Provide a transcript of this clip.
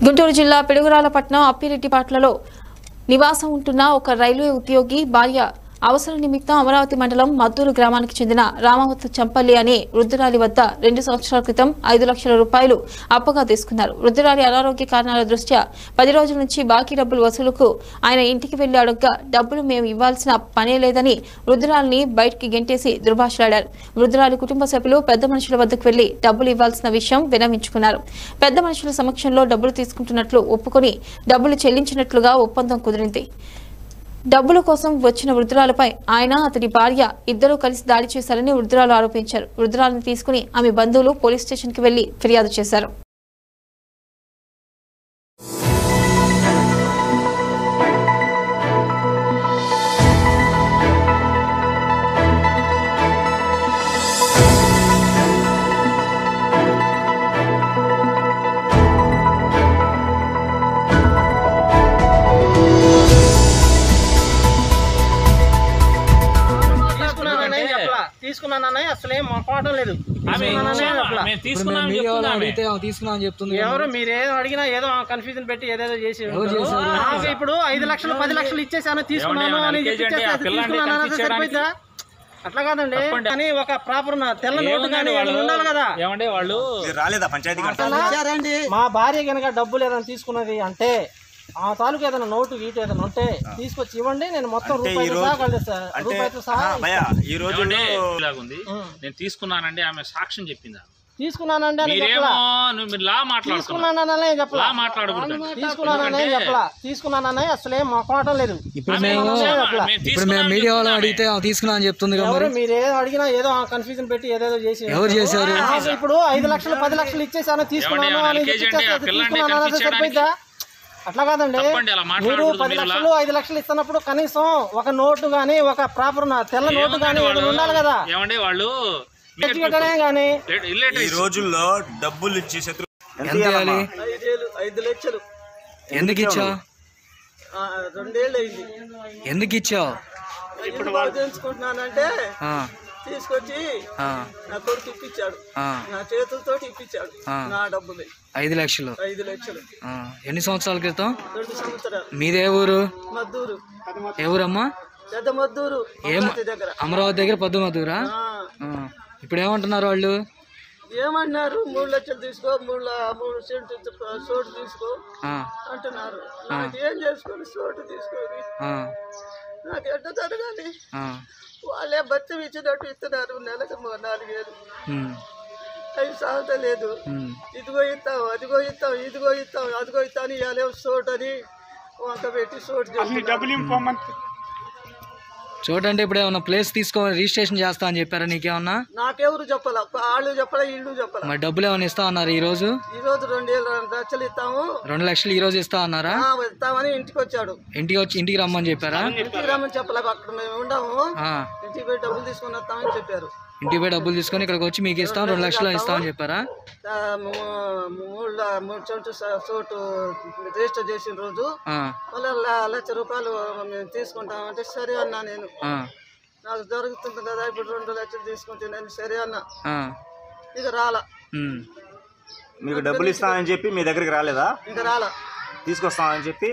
గుంటూరు జిల్లా పిడుగురాలపట్నం అప్పిరెడ్డిపాట్లలో నివాసం ఉంటున్న ఒక రైల్వే ఉద్యోగి భార్య అవసరం నిమిత్తం అమరావతి మండలం మద్దూరు గ్రామానికి చెందిన రామవత్ చంపల్లి అనే వృద్ధురాలి వద్ద రెండు సంవత్సరాల క్రితం ఐదు లక్షల రూపాయలు అప్పుగా తీసుకున్నారు వృద్ధురాలి అనారోగ్య కారణాల దృష్ట్యా పది రోజుల నుంచి బాకీ డబ్బులు వసూలుకు ఆయన ఇంటికి వెళ్లి అడగ్గా డబ్బులు మేము ఇవ్వాల్సిన పనే లేదని వృద్ధురాలిని బయటికి గెంటేసి దుర్భాషలాడారు వృద్ధురాలి కుటుంబ సభ్యులు పెద్ద మనుషుల వద్దకు వెళ్లి డబ్బులు ఇవ్వాల్సిన విషయం వినమించుకున్నారు పెద్ద మనుషుల సమక్షంలో డబ్బులు తీసుకుంటున్నట్లు ఒప్పుకొని డబ్బులు చెల్లించినట్లుగా ఒప్పందం కుదిరింది డబ్బుల కోసం వచ్చిన వృద్ధురాలపై ఆయన అతడి భార్య ఇద్దరూ కలిసి దాడి చేశారని వృద్ధురాలు ఆరోపించారు వృద్ధురాలను తీసుకుని ఆమె బంధువులు పోలీస్ స్టేషన్కి వెళ్లి ఫిర్యాదు చేశారు తీసుకున్నానని చెప్పలా తీసుకున్నానని అసలు ఏం మాట్లాడడం లేదు ఆమె తీసుకున్నానని ఇచ్చామా? చెప్పలా మేము ఇప్పుడు తీసుకున్నాం మేము మీడియా చెప్తుంది వాళ్ళని ఆమె. అడిగితే ఆమె తీసుకున్నాం అని చెప్తుంది కదా. ఎవరు మీరు ఏదో అడిగినా ఏదో కన్ఫ్యూజన్ పెట్టి ఏదేదో చేసి ఎవరు ఉంటారు. చేశారు? నాకు ఇప్పుడు ఐదు లక్షలు పది లక్షలు ఇచ్చేసాను తీసుకున్నాను ఏమండి, అని LKG చెప్పి అంటే ఆ ఇచ్చేస్తే పిల్లాన్ని తీసుకున్నాను అని కనిపించడానికి? సరిపోయిందా అట్లా కాదండి తప్పండి. కానీ ఒక ప్రాపర్ తెల్ల నోటు ఏముందండి కానీ వాళ్ళు ఏదైనా ఉండాలి కదా ఏమంటే వాళ్ళు మీరు రాలేదా పంచాయతీ అసలు మా భార్య కనుక డబ్బులు ఏదైనా తీసుకున్నది అంటే ఆ తాలూకు ఏదైనా నోటు గీటు ఏదైనా ఉంటే తీసుకొచ్చి ఇవ్వండి నేను మొత్తం అంటే ఈ రూపాయలు రోజు- సహా కలుస్తా అంటే రూపాయలతో సహా ఆ, భయ్యా ఈ రోజు ఏమండి ఇలాగుంది ఉం. నేను తీసుకున్నానండి ఆమె సాక్ష్యం చెప్పిందా తీసుకున్నానండి అని మీరేమో చెప్పలా నువ్వు మీరు లా మాట్లాడుతున్నారు తీసుకున్నాననే చెప్పలా లా మాట్లాడకూడదు తీసుకున్నాననే ఎందుకంటే- చెప్పలా తీసుకున్నాననే అసలు ఏం మాట్లాడటం లేదు ఇప్పుడు ఆమె మేము ఇచ్చామా? చెప్పలా. మేము ఇప్పుడు తీసుకున్నాం మేము మీడియా వాళ్ళని చెప్తుంది అడిగితే ఆమె తీసుకున్నాం అని చెప్తుంది కదా ఎవరు మరి మీరు ఏదో అడిగినా ఏదో కన్ఫ్యూజన్ పెట్టి ఏదేదో చేసి ఎవరు చేశారు నాకు ఇప్పుడు ఐదు లక్షలు పది లక్షలు ఇచ్చేసాను తీసుకున్నాను ఏమండి, అని LKG అంటే ఆ చెప్పి పిల్లాన్ని తీసుకున్నాను అనేది కనిపించడానికి? సరిపోయిందా అట్లా కాదండి తప్పండి, అలా మీరు మాట్లాడకూడదు పది మీరు ఇలా. లక్షలు ఐదు లక్షలు ఇస్తున్నప్పుడు కనీసం ఒక నోటు గానీ ఒక ప్రాపర్ తెల్ల నోటు ఏముందండి గానీ వాళ్ళు? ఏదైనా ఉండాలి కదా ఏమండి వాళ్ళు తెచ్చిపెట్టడే గానీ ఈ ఇల్లేటరీ రోజుల్లో డబ్బులు ఇచ్చి శత్రు ఎంత ఇవ్వాలి ఐదేళ్ళు ఐదు లక్షలు ఎందుకు ఇచ్చావు రెండేళ్ళు అయింది ఎందుకు ఇచ్చావు ఇప్పుడు చేయించుకుంటున్నానంటే ఆ, తీసుకొచ్చి ఆ, నా కొడుకు ఇప్పించాడు ఆ, నా చేతులతో ఇప్పించాడు ఆ. నా డబ్బులు ఐదు లక్షలు ఐదు లక్షలు ఆ, ఎన్ని సంవత్సరాల క్రితం రెండు సంవత్సరాలు మీదే ఊరు మద్దూరు ఏ ఊరమ్మా పెద్ద మద్దూరు ఏం అమరావతి దగ్గర అమరావతి దగ్గర పద్దు మధురా ఆ, ఇప్పుడు ఏమంటున్నారు వాళ్ళు ఏమన్నారు మూడు లక్షలు తీసుకో మూడు ల- మూడు సెంటు తీసుకో, చోటు తీసుకో ఆ, అంటున్నారు నాకు ఏం చేసుకోండి చోటు తీసుకొని ఆ, నాకు ఎట్ట జరగాలి ఆ, వాళ్ళే బత్తం ఇచ్చినట్టు ఇస్తున్నారు నెలకు మూ- నాలుగేళ్ళు ఉమ్, అవి సాగుతలేదు ఉమ్. ఇదిగో ఇస్తాం అదిగో ఇస్తాం ఇదిగో ఇస్తాం అదిగో ఇస్తాం అని ఇవాళ చోటు అని వంక పెట్టి చోటు చేస్తున్నారు. చూడండి ఇప్పుడు ఏమన్నా ప్లేస్ తీసుకో రిజిస్ట్రేషన్ చేస్తా అని చెప్పారా నీకేమన్నా నాకెవరు చెప్పాల వాళ్ళు చెప్పాలా ఇల్లు చెప్పాల మరి డబ్బులు ఏమైనా ఇస్తా అన్నారు ఈ రోజు ఈ రోజు రెండేళ్ళు రెండు లక్షలు ఇస్తాము రెండు లక్షలు ఈ రోజు ఇస్తా అన్నారా ఆ, ఇస్తామని ఇంటికి వచ్చాడు ఇంటికి వచ్చి ఇంటికి రమ్మని చెప్పారా ఇంటికి రమ్మని చెప్పలేక అక్కడ మేము ఉండము ఆ, ఇంటికి పోయి డబ్బులు తీసుకొని వస్తామని చెప్పారు ఇంటికి పోయి డబ్బులు తీసుకొని ఇక్కడికి వచ్చి మీకు ఇస్తాం రెండు లక్షలు ఇస్తామని చెప్పారా ఆ, మూ- మూడు ల- మూడు చెంటు స- చోటు రిజిస్టర్ చేసిన రోజు ఆ, మళ్ళీ ల- లక్ష రూపాయలు మేము తీసుకుంటామంటే సరే అన్నా నేను ఆ, నాకు జరుగుతుంది కదా ఇప్పుడు రెండు లక్షలు తీసుకుంటే నేను సరే అన్నా ఆ, ఇక రాలా ఉమ్. మీకు డబ్బులు ఇస్తామని చెప్పి మీ దగ్గరికి రాలేదా ఇక రాలా తీసుకొస్తామని చెప్పి